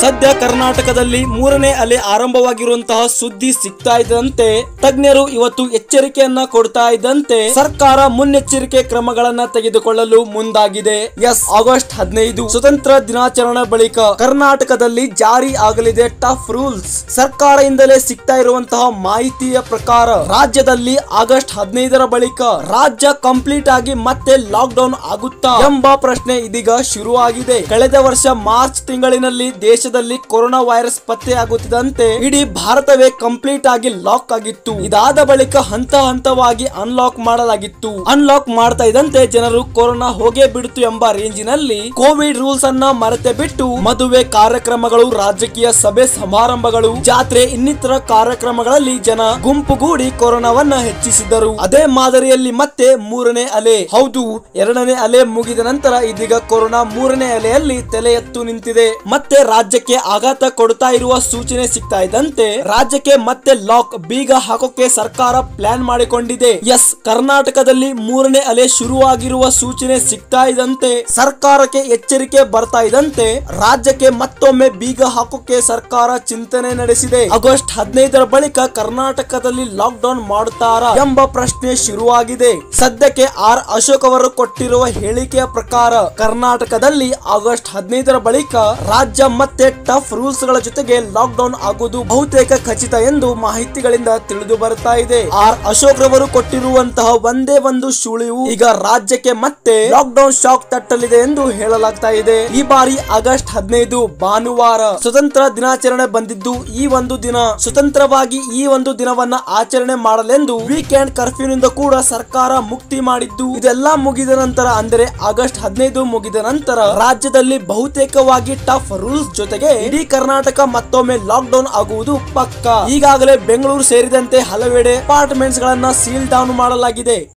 ಸದ್ಯ ಕರ್ನಾಟಕದಲ್ಲಿ ಮೂರನೇ ಅಲೆ ಆರಂಭವಾಗಿರುವಂತಹ ಸುದ್ದಿ ಸಿಗ್ತಾ ಇದ್ದಂತೆ ತಜ್ಞರು ಇವತ್ತು ಎಚ್ಚರಿಕೆಯನ್ನ ಕೊಡ್ತಾ ಇದ್ದಂತೆ ಸರ್ಕಾರ ಮುನ್ನೆಚ್ಚರಿಕೆ ಕ್ರಮಗಳನ್ನ ತೆಗೆದುಕೊಳ್ಳಲು ಮುಂದಾಗಿದೆ ಎಸ್ ಆಗಸ್ಟ್ ಹದಿನೈದು ಸ್ವತಂತ್ರ ದಿನಾಚರಣೆ ಬಳಿಕ ಕರ್ನಾಟಕದಲ್ಲಿ ಜಾರಿ ಆಗಲಿದೆ ಟಫ್ ರೂಲ್ಸ್ ಸರ್ಕಾರದಿಂದಲೇ ಸಿಗ್ತಾ ಇರುವಂತಹ ಮಾಹಿತಿಯ ಪ್ರಕಾರ ರಾಜ್ಯದಲ್ಲಿ ಆಗಸ್ಟ್ ಹದಿನೈದರ ಬಳಿಕ ರಾಜ್ಯ ಕಂಪ್ಲೀಟ್ ಆಗಿ ಮತ್ತೆ ಲಾಕ್ ಡೌನ್ ಆಗುತ್ತಾ ಎಂಬ ಪ್ರಶ್ನೆ ಇದೀಗ ಶುರುವಾಗಿದೆ ಕಳೆದ ವರ್ಷ ಮಾರ್ಚ್ ತಿಂಗಳಿನಲ್ಲಿ ದೇಶದಲ್ಲಿ ಕೊರೋನಾ ವೈರಸ್ ಪತ್ತೆಯಾಗುತ್ತಿದ್ದಂತೆ ಇಡೀ ಭಾರತವೇ ಕಂಪ್ಲೀಟ್ ಆಗಿ ಲಾಕ್ ಆಗಿತ್ತು ಇದಾದ ಬಳಿಕ ಹಂತ ಹಂತವಾಗಿ ಅನ್ಲಾಕ್ ಮಾಡಲಾಗಿತ್ತು ಅನ್ಲಾಕ್ ಮಾಡ್ತಾ ಇದ್ದಂತೆ ಜನರು ಕೊರೋನಾ ಹೋಗೇ ಬಿಡ್ತು ಎಂಬ ರೇಂಜಿನಲ್ಲಿ ಕೋವಿಡ್ ರೂಲ್ಸ್ ಅನ್ನ ಮರೆತೆ ಬಿಟ್ಟು ಮದುವೆ ಕಾರ್ಯಕ್ರಮಗಳು ರಾಜಕೀಯ ಸಭೆ ಸಮಾರಂಭಗಳು ಜಾತ್ರೆ ಇನ್ನಿತರ ಕಾರ್ಯಕ್ರಮಗಳಲ್ಲಿ ಜನ ಗುಂಪುಗೂಡಿ ಕೊರೋನಾವನ್ನ ಹೆಚ್ಚಿಸಿದ್ದರು ಅದೇ ಮಾದರಿಯಲ್ಲಿ ಮತ್ತೆ ಮೂರನೇ ಅಲೆ ಹೌದು ಎರಡನೇ ಅಲೆ ಮುಗಿದ ನಂತರ ಇದೀಗ ಕೊರೋನಾ ಮೂರನೇ ಅಲೆಯಲ್ಲಿ ತಲೆ ಎತ್ತು ನಿಂತಿದೆ ಮತ್ತೆ ರಾಜ್ಯಕ್ಕೆ ಆಘಾತ ಕೊಡ್ತಾ ಇರುವ ಸೂಚನೆ ಸಿಗ್ತಾ ಇದ್ದಂತೆ ರಾಜ್ಯಕ್ಕೆ ಮತ್ತೆ ಲಾಕ್ ಬೀಗ ಹಾಕೋಕೆ ಸರ್ಕಾರ ಪ್ಲಾನ್ ಮಾಡಿಕೊಂಡಿದೆ ಎಸ್ ಕರ್ನಾಟಕದಲ್ಲಿ ಮೂರನೇ ಅಲೆ ಶುರುವಾಗಿರುವ ಸೂಚನೆ ಸಿಗ್ತಾ ಇದ್ದಂತೆ ಸರ್ಕಾರಕ್ಕೆ ಎಚ್ಚರಿಕೆ ಬರ್ತಾ ಇದ್ದಂತೆ ರಾಜ್ಯಕ್ಕೆ ಮತ್ತೊಮ್ಮೆ ಬೀಗ ಹಾಕೋಕೆ ಸರ್ಕಾರ ಚಿಂತನೆ ನಡೆಸಿದೆ ಆಗಸ್ಟ್ ಹದಿನೈದರ ಬಳಿಕ ಕರ್ನಾಟಕದಲ್ಲಿ ಲಾಕ್ ಡೌನ್ ಮಾಡುತ್ತಾರಾ ಎಂಬ ಪ್ರಶ್ನೆ ಶುರುವಾಗಿದೆ ಸದ್ಯಕ್ಕೆ ಆರ್ ಅಶೋಕ್ ಅವರು ಕೊಟ್ಟಿರುವ ಹೇಳಿಕೆಯ ಪ್ರಕಾರ ಕರ್ನಾಟಕದಲ್ಲಿ ಆಗಸ್ಟ್ ಹದಿನೈದರ ಬಳಿಕ ರಾಜ್ಯ ಮತ್ತೆ ಟಫ್ ರೂಲ್ಸ್ ಗಳ ಜೊತೆಗೆ ಲಾಕ್ ಡೌನ್ ಆಗುವುದು ಬಹುತೇಕ ಖಚಿತ ಎಂದು ಮಾಹಿತಿಗಳಿಂದ ತಿಳಿದು ಬರ್ತಾ ಇದೆ ಆರ್ ಅಶೋಕ್ ರವರು ಕೊಟ್ಟಿರುವಂತಹ ಒಂದೇ ಒಂದು ಸುಳಿವು ಈಗ ರಾಜ್ಯಕ್ಕೆ ಮತ್ತೆ ಲಾಕ್ ಡೌನ್ ಶಾಕ್ ತಟ್ಟಲಿದೆ ಎಂದು ಹೇಳಲಾಗ್ತಾ ಇದೆ ಈ ಬಾರಿ ಆಗಸ್ಟ್ ಹದಿನೈದು ಭಾನುವಾರ ಸ್ವತಂತ್ರ ದಿನಾಚರಣೆ ಬಂದಿದ್ದು ಈ ಒಂದು ದಿನ ಸ್ವತಂತ್ರವಾಗಿ ಈ ಒಂದು ದಿನವನ್ನ ಆಚರಣೆ ಮಾಡಲೆಂದು ವೀಕೆಂಡ್ ಕರ್ಫ್ಯೂನಿಂದ ಕೂಡ ಸರ್ಕಾರ ಮುಕ್ತಿ ಮಾಡಿದ್ದು ಇದೆಲ್ಲ ಮುಗಿದ ನಂತರ ಅಂದರೆ ಆಗಸ್ಟ್ ಹದಿನೈದು ಮುಗಿದ ನಂತರ ರಾಜ್ಯದಲ್ಲಿ ಬಹುತೇಕವಾಗಿ ಟಫ್ ರೂಲ್ಸ್ ಜೊತೆಗೆ ಇಡೀ ಕರ್ನಾಟಕ ಮತ್ತೊಮ್ಮೆ ಲಾಕ್ ಡೌನ್ ಆಗುವುದು ಪಕ್ಕ ಈಗಾಗಲೇ ಬೆಂಗಳೂರು ಸೇರಿದಂತೆ ಹಲವೆಡೆ ಅಪಾರ್ಟ್ಮೆಂಟ್ಸ್ ಗಳನ್ನ ಸೀಲ್ ಡೌನ್ ಮಾಡಲಾಗಿದೆ